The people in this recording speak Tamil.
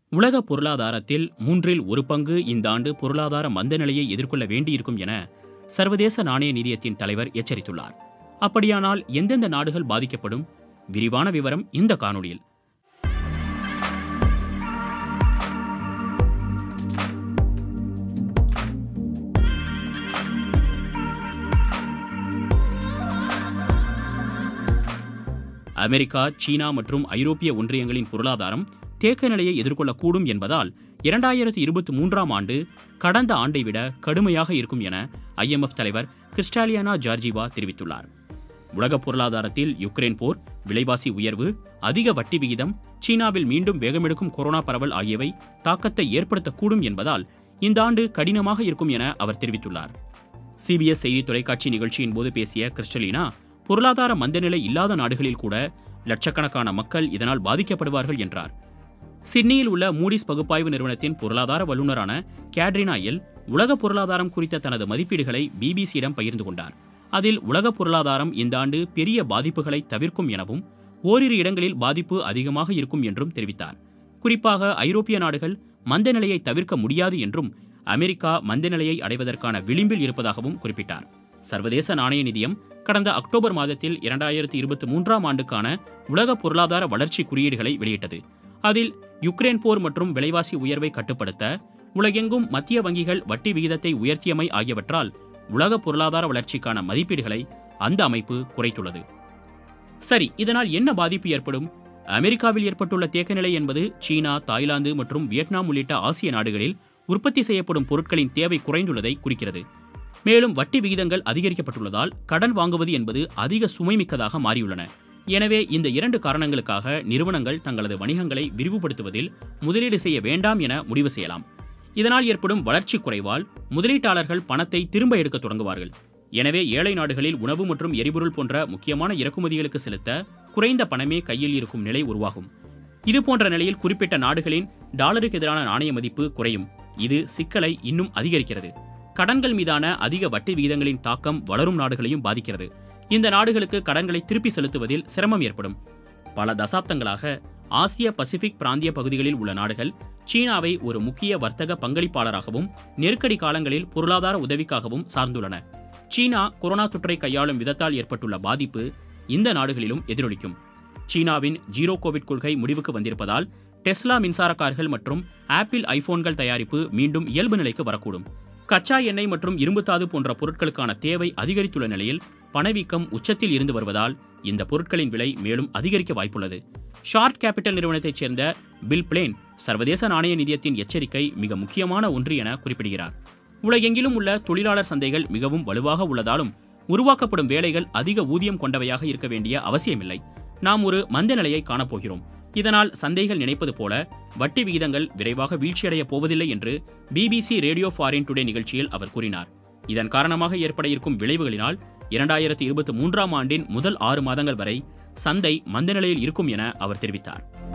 உலக பொருளாதாரத்தில் மூன்றில் ஒரு பங்கு இந்த ஆண்டு பொருளாதார மந்த நிலையை எதிர்கொள்ள வேண்டியிருக்கும் என சர்வதேச நாணய நிதியத்தின் தலைவர் எச்சரித்துள்ளார் அப்படியானால் எந்தெந்த நாடுகள் பாதிக்கப்படும் விரிவான விவரம் இந்த காணொளியில் அமெரிக்கா சீனா மற்றும் ஐரோப்பிய ஒன்றியங்களின் பொருளாதாரம் தேக்க நிலையை எதிர்கொள்ளக்கூடும் என்பதால் இரண்டாயிரத்தி இருபத்தி மூன்றாம் ஆண்டு கடந்த ஆண்டை விட கடுமையாக இருக்கும் என ஐஎம்எஃப் தலைவர் கிறிஸ்டாலியானா ஜார்ஜிவா தெரிவித்துள்ளார் உலக பொருளாதாரத்தில் யுக்ரைன் போர் விலைவாசி உயர்வு அதிக வட்டி விகிதம் சீனாவில் மீண்டும் வேகமெடுக்கும் கொரோனா பரவல் ஆகியவை தாக்கத்தை ஏற்படுத்தக்கூடும் என்பதால் இந்த ஆண்டு கடினமாக இருக்கும் என அவர் தெரிவித்துள்ளார் சிபிஎஸ் செய்தி தொலைக்காட்சி நிகழ்ச்சியின் போது பேசிய கிறிஸ்டலினா பொருளாதார மந்தநிலை இல்லாத நாடுகளில் கூட லட்சக்கணக்கான மக்கள் இதனால் பாதிக்கப்படுவார்கள் என்றார் சிட்னியில் உள்ள மூடிஸ் பகுப்பாய்வு நிறுவனத்தின் பொருளாதார வல்லுநரான கேட்ரினா எல் உலக பொருளாதாரம் குறித்த தனது மதிப்பீடுகளை பிபிசியிடம் பகிர்ந்து கொண்டார் அதில் உலக பொருளாதாரம் இந்த ஆண்டு பெரிய பாதிப்புகளை தவிர்க்கும் எனவும் ஓரிரு இடங்களில் பாதிப்பு அதிகமாக இருக்கும் என்றும் தெரிவித்தார் குறிப்பாக ஐரோப்பிய நாடுகள் மந்த நிலையை தவிர்க்க முடியாது என்றும் அமெரிக்கா மந்த நிலையை அடைவதற்கான விளிம்பில் இருப்பதாகவும் குறிப்பிட்டார் சர்வதேச நாணய நிதியம் கடந்த அக்டோபர் மாதத்தில் இரண்டாயிரத்தி இருபத்தி மூன்றாம் ஆண்டுக்கான உலக பொருளாதார வளர்ச்சி குறியீடுகளை வெளியிட்டது அதில் யுக்ரைன் போர் மற்றும் விலைவாசி உயர்வை கட்டுப்படுத்த உலகெங்கும் மத்திய வங்கிகள் வட்டி விகிதத்தை உயர்த்தியமை ஆகியவற்றால் உலக பொருளாதார வளர்ச்சிக்கான மதிப்பீடுகளை அந்த அமைப்பு குறைத்துள்ளது சரி இதனால் என்ன பாதிப்பு ஏற்படும் அமெரிக்காவில் ஏற்பட்டுள்ள தேக்கநிலை என்பது சீனா தாய்லாந்து மற்றும் வியட்நாம் உள்ளிட்ட ஆசிய நாடுகளில் உற்பத்தி செய்யப்படும் பொருட்களின் தேவை குறைந்துள்ளதை குறிக்கிறது மேலும் வட்டி விகிதங்கள் அதிகரிக்கப்பட்டுள்ளதால் கடன் வாங்குவது என்பது அதிக சுமைமிக்கதாக மாறியுள்ளன எனவே இந்த இரண்டு காரணங்களுக்காக நிறுவனங்கள் தங்களது வணிகங்களை விரிவுபடுத்துவதில் முதலீடு செய்ய வேண்டாம் என முடிவு செய்யலாம் இதனால் ஏற்படும் வளர்ச்சி குறைவால் முதலீட்டாளர்கள் பணத்தை திரும்ப எடுக்க தொடங்குவார்கள் எனவே ஏழை நாடுகளில் உணவு மற்றும் எரிபொருள் போன்ற முக்கியமான இறக்குமதிகளுக்கு செலுத்த குறைந்த பணமே கையில் இருக்கும் நிலை உருவாகும் இது போன்ற நிலையில் குறிப்பிட்ட நாடுகளின் டாலருக்கு எதிரான நாணய மதிப்பு குறையும் இது சிக்கலை இன்னும் அதிகரிக்கிறது கடன்கள் மீதான அதிக வட்டி விகிதங்களின் தாக்கம் வளரும் நாடுகளையும் பாதிக்கிறது இந்த நாடுகளுக்கு கடன்களை திருப்பி செலுத்துவதில் சிரமம் ஏற்படும் பல தசாப்தங்களாக ஆசிய பசிபிக் பிராந்திய பகுதிகளில் உள்ள நாடுகள் சீனாவை ஒரு முக்கிய வர்த்தக பங்களிப்பாளராகவும் நெருக்கடி காலங்களில் பொருளாதார உதவிக்காகவும் சார்ந்துள்ளன சீனா கொரோனா தொற்றை கையாளும் விதத்தால் ஏற்பட்டுள்ள பாதிப்பு இந்த நாடுகளிலும் எதிரொலிக்கும் சீனாவின் ஜீரோ கோவிட் கொள்கை முடிவுக்கு வந்திருப்பதால் டெஸ்லா மின்சார கார்கள் மற்றும் ஆப்பிள் ஐபோன்கள் தயாரிப்பு மீண்டும் இயல்பு நிலைக்கு வரக்கூடும் கச்சா எண்ணெய் மற்றும் இரும்புத்தாது போன்ற பொருட்களுக்கான தேவை அதிகரித்துள்ள நிலையில் பணவீக்கம் உச்சத்தில் இருந்து வருவதால் இந்த பொருட்களின் விலை மேலும் அதிகரிக்க வாய்ப்புள்ளது ஷார்ட் கேபிட்டல் நிறுவனத்தைச் சேர்ந்த பில் பிளேன் சர்வதேச நாணய நிதியத்தின் எச்சரிக்கை மிக முக்கியமான ஒன்று என குறிப்பிடுகிறார் உலகெங்கிலும் உள்ள தொழிலாளர் சந்தைகள் மிகவும் வலுவாக உள்ளதாலும் உருவாக்கப்படும் வேலைகள் அதிக ஊதியம் கொண்டவையாக இருக்க வேண்டிய அவசியமில்லை நாம் ஒரு மந்த நிலையை காணப்போகிறோம் இதனால் சந்தைகள் நினைப்பது போல வட்டி விகிதங்கள் விரைவாக வீழ்ச்சியடைய போவதில்லை என்று பிபிசி ரேடியோ ஃபாரின் டுடே நிகழ்ச்சியில் அவர் கூறினார் இதன் காரணமாக ஏற்பட இருக்கும் விளைவுகளினால் இரண்டாயிரத்தி இருபத்தி மூன்றாம் ஆண்டின் முதல் ஆறு மாதங்கள் வரை சந்தை மந்த நிலையில் இருக்கும் என அவர் தெரிவித்தார்